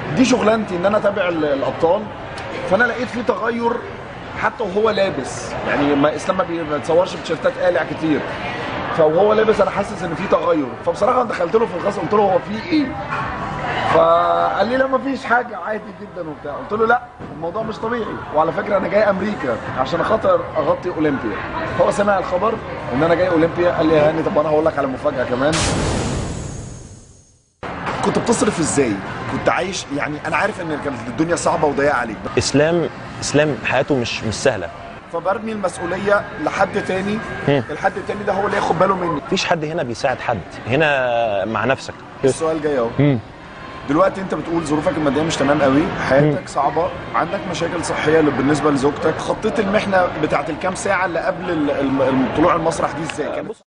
دي شغلانتي ان انا اتابع ال- الابطال فانا لقيت في تغير حتى وهو لابس يعني ما اسلام ما بيتصورش بتيشيرتات قالع كتير فوهو لابس انا حاسس ان في تغير فبصراحه دخلت له في الغاز قلت له هو في ايه فقال لي لا ما فيش حاجه عادي جدا وبتاع قلت له لا الموضوع مش طبيعي وعلى فكره انا جاي امريكا عشان خاطر اغطي اولمبيا هو سمع الخبر ان انا جاي اولمبيا قال لي يا هاني طب انا هقول لك على مفاجاه كمان كنت بتصرف ازاي كنت عايش يعني انا عارف ان كانت الدنيا صعبه وضيقه عليك اسلام اسلام حياته مش مش سهله فبرمي المسؤوليه لحد تاني مم. الحد التاني ده هو اللي ياخد باله مني مفيش حد هنا بيساعد حد هنا مع نفسك السؤال جاي اهو دلوقتي انت بتقول ظروفك الماديه مش تمام قوي حياتك صعبه عندك مشاكل صحيه اللي بالنسبه لزوجتك خطيت المحنه بتاعت الكام ساعه اللي قبل ال- الم- طلوع المسرح دي ازاي كانت